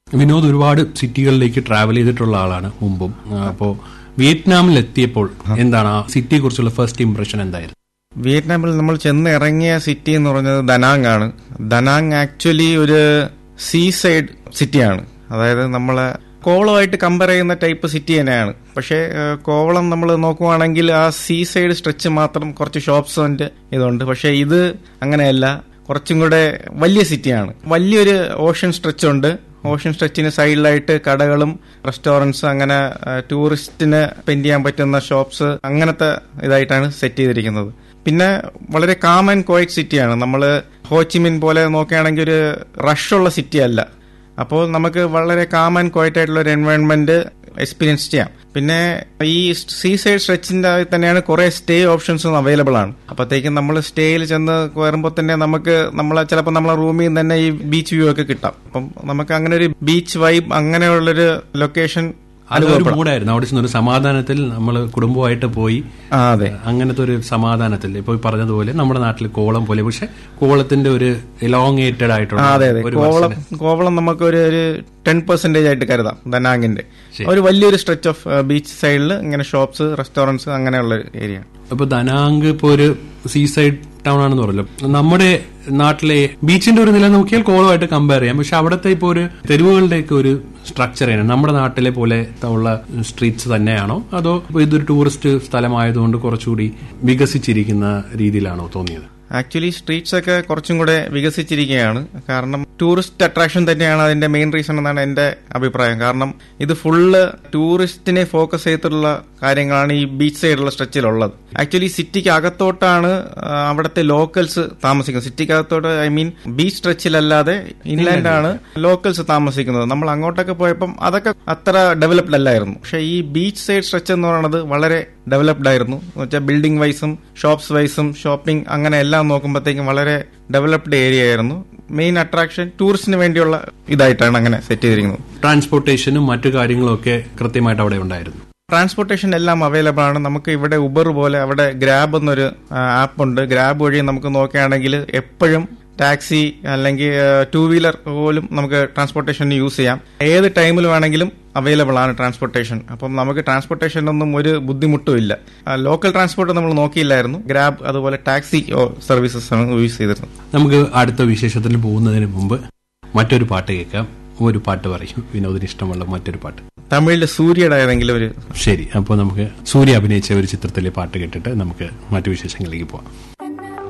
വിനോദ് ഒരുപാട് സിറ്റികളിലേക്ക് ട്രാവൽ ചെയ്തിട്ടുള്ള ആളാണ് മുമ്പും അപ്പോൾ വിയറ്റ്നാമിൽ എത്തിയപ്പോൾ എന്താണ് ആ സിറ്റിയെ കുറിച്ചുള്ള ഫസ്റ്റ് ഇംപ്രഷൻ എന്തായിരുന്നു വിയറ്റ്നാമിൽ നമ്മൾ ചെന്ന് ഇറങ്ങിയ സിറ്റി എന്ന് പറഞ്ഞത് ദനാങ് ആണ് ദനാങ് ആക്ച്വലി ഒരു സീ സൈഡ് സിറ്റിയാണ് അതായത് നമ്മളെ കോവളമായിട്ട് കമ്പയർ ചെയ്യുന്ന ടൈപ്പ് സിറ്റി തന്നെയാണ് പക്ഷേ ഏഹ്, കോവളം നമ്മൾ നോക്കുവാണെങ്കിൽ ആ സീ സൈഡ് സ്ട്രെച്ച് മാത്രം കുറച്ച് ഷോപ്സിന്റെ ഇതുണ്ട് പക്ഷേ ഇത് അങ്ങനെയല്ല കുറച്ചും കൂടെ വലിയ സിറ്റിയാണ് വലിയൊരു ഓഷൻ സ്ട്രെച്ച് ഉണ്ട് ഓഷൻ സ്ട്രെച്ചിന് സൈഡിലായിട്ട് കടകളും റെസ്റ്റോറൻറ്റ്സ് അങ്ങനെ ഏഹ്, ടൂറിസ്റ്റിന് സ്പെൻഡ് ചെയ്യാൻ പറ്റുന്ന ഷോപ്സ് അങ്ങനത്തെ ഇതായിട്ടാണ് സെറ്റ് ചെയ്തിരിക്കുന്നത് പിന്നെ വളരെ കാം ആൻഡ് ക്വയറ്റ് സിറ്റിയാണ് നമ്മൾ ഹോച്ചിമിൻ പോലെ നോക്കുകയാണെങ്കിൽ ഒരു റഷുള്ള സിറ്റി അല്ല അപ്പോൾ നമുക്ക് വളരെ കാം ആൻഡ് ക്വയറ്റ് ആയിട്ടുള്ള ഒരു എൻവയോൺമെന്റ് എക്സ്പീരിയൻസ് ചെയ്യാം പിന്നെ ഈ സീ സൈഡ് സ്ട്രെച്ചിന്റെ തന്നെയാണ് കുറെ സ്റ്റേ ഓപ്ഷൻസും അവൈലബിൾ ആണ് അപ്പോഴത്തേക്കും നമ്മൾ സ്റ്റേയിൽ ചെന്ന് കയറുമ്പോൾ തന്നെ നമുക്ക് നമ്മളെ ചിലപ്പോൾ നമ്മളെ റൂമിൽ നിന്ന് തന്നെ ഈ ബീച്ച് വ്യൂ ഒക്കെ കിട്ടാം അപ്പം നമുക്ക് അങ്ങനെ ഒരു ബീച്ച് വൈബ് അങ്ങനെയുള്ളൊരു ലൊക്കേഷൻ അതൊരു മൂടായിരുന്നു അവിടെ ചെന്ന് ഒരു സമാധാനത്തിൽ നമ്മൾ കുടുംബമായിട്ട് പോയി ആ അതെ അങ്ങനത്തെ ഒരു സമാധാനത്തിൽ ഇപ്പൊ ഈ പറഞ്ഞതുപോലെ നമ്മുടെ നാട്ടിൽ കോവളം പോലെ പക്ഷെ കോവളത്തിന്റെ ഒരു എലോങ്ങേറ്റഡ് ആയിട്ടുള്ള ആ, അതെ അതെ ഒരു കോവളം കോവളം നമുക്ക് ഒരു ഒരു ടെൻ പെർസെന്റേജ് ആയിട്ട് കരുതാം ദനാങ്ങിന്റെ ഒരു വലിയൊരു സ്ട്രെച്ച് ഓഫ് ബീച്ച് സൈഡിൽ ഇങ്ങനെ ഷോപ്സ് റെസ്റ്റോറൻറ്റ്സ് അങ്ങനെയുള്ള ഏരിയ അപ്പൊ ദനാങ്ക് ഇപ്പൊ ഒരു സീ സൈഡ് ടൗൺ ആണെന്ന് പറഞ്ഞല്ലോ നമ്മുടെ നാട്ടിലെ ബീച്ചിന്റെ ഒരു നില നോക്കിയാൽ കോളമായിട്ട് കമ്പയർ ചെയ്യാം പക്ഷെ അവിടുത്തെ ഇപ്പൊ ഒരു തെരുവുകളുടെയൊക്കെ ഒരു സ്ട്രക്ചർ ആണ് നമ്മുടെ നാട്ടിലെ പോലെ ഉള്ള സ്ട്രീറ്റ്സ് തന്നെയാണോ അതോ ഇപ്പൊ ഇതൊരു ടൂറിസ്റ്റ് സ്ഥലമായതുകൊണ്ട് കുറച്ചുകൂടി വികസിച്ചിരിക്കുന്ന രീതിയിലാണോ തോന്നിയത് ആക്ച്വലി സ്ട്രീറ്റ്സ് ഒക്കെ കുറച്ചും കൂടെ വികസിച്ചിരിക്കുകയാണ് കാരണം ടൂറിസ്റ്റ് അട്രാക്ഷൻ തന്നെയാണ് അതിന്റെ മെയിൻ റീസൺ എന്നാണ് എന്റെ അഭിപ്രായം കാരണം ഇത് ഫുള്ള് ടൂറിസ്റ്റിനെ ഫോക്കസ് ചെയ്തിട്ടുള്ള കാര്യങ്ങളാണ് ഈ ബീച്ച് സൈഡുള്ള സ്ട്രെച്ചിലുള്ളത് ആക്ച്വലി സിറ്റിക്ക് അകത്തോട്ടാണ് ആ, അവിടുത്തെ ലോക്കൽസ് താമസിക്കുന്നത് സിറ്റിക്ക് അകത്തോട്ട് ഐ മീൻ ബീച്ച് സ്ട്രെച്ചിലല്ലാതെ ഇൻലാൻഡ് ആണ് ലോക്കൽസ് താമസിക്കുന്നത് നമ്മൾ അങ്ങോട്ടൊക്കെ പോയപ്പം അതൊക്കെ അത്ര ഡെവലപ്ഡ് അല്ലായിരുന്നു പക്ഷേ ഈ ബീച്ച് സൈഡ് സ്ട്രെച്ച് എന്ന് പറയുന്നത് വളരെ ഡെവലപ്ഡ് ആയിരുന്നു എന്ന് വെച്ചാൽ ബിൽഡിംഗ് വൈസും ഷോപ്സ് വൈസും ഷോപ്പിംഗ് അങ്ങനെ എല്ലാം നോക്കുമ്പോഴത്തേക്കും വളരെ ഡെവലപ്ഡ് ഏരിയ ആയിരുന്നു മെയിൻ അട്രാക്ഷൻ ടൂറിസ്റ്റിന് വേണ്ടിയുള്ള ഇതായിട്ടാണ് അങ്ങനെ സെറ്റ് ചെയ്തിരിക്കുന്നത് ട്രാൻസ്പോർട്ടേഷനും മറ്റു കാര്യങ്ങളും ഒക്കെ കൃത്യമായിട്ട് അവിടെ ഉണ്ടായിരുന്നു ട്രാൻസ്പോർട്ടേഷൻ എല്ലാം അവൈലബിൾ ആണ് നമുക്ക് ഇവിടെ ഉബർ പോലെ അവിടെ ഗ്രാബ് എന്നൊരു ആപ്പ് ഉണ്ട് ഗ്രാബ് വഴി നമുക്ക് നോക്കുകയാണെങ്കിൽ എപ്പോഴും ടാക്സി അല്ലെങ്കിൽ ടൂ വീലർ പോലും നമുക്ക് ട്രാൻസ്പോർട്ടേഷൻ യൂസ് ചെയ്യാം ഏത് ടൈമിൽ വേണമെങ്കിലും അവൈലബിൾ ആണ് ട്രാൻസ്പോർട്ടേഷൻ അപ്പം നമുക്ക് ട്രാൻസ്പോർട്ടേഷനൊന്നും ഒരു ബുദ്ധിമുട്ടും ഇല്ല ലോക്കൽ ട്രാൻസ്പോർട്ട് നമ്മൾ നോക്കിയില്ലായിരുന്നു ഗ്രാബ് അതുപോലെ ടാക്സി സർവീസസ് ആണ് യൂസ് ചെയ്തിരുന്നത് നമുക്ക് അടുത്ത വിശേഷത്തിൽ പോകുന്നതിന് മുമ്പ് മറ്റൊരു പാട്ട് കേൾക്കാം ഒരു പാട്ട് പറയും വിനോദിന് ഇഷ്ടമുള്ള മറ്റൊരു പാട്ട് തമിഴിൽ സൂര്യയുടെ ഏതെങ്കിലും ഒരു ശരി അപ്പോൾ നമുക്ക് സൂര്യ അഭിനയിച്ച ഒരു ചിത്രത്തിലെ പാട്ട് കേട്ടിട്ട് നമുക്ക് മറ്റു വിശേഷങ്ങളിലേക്ക് പോവാം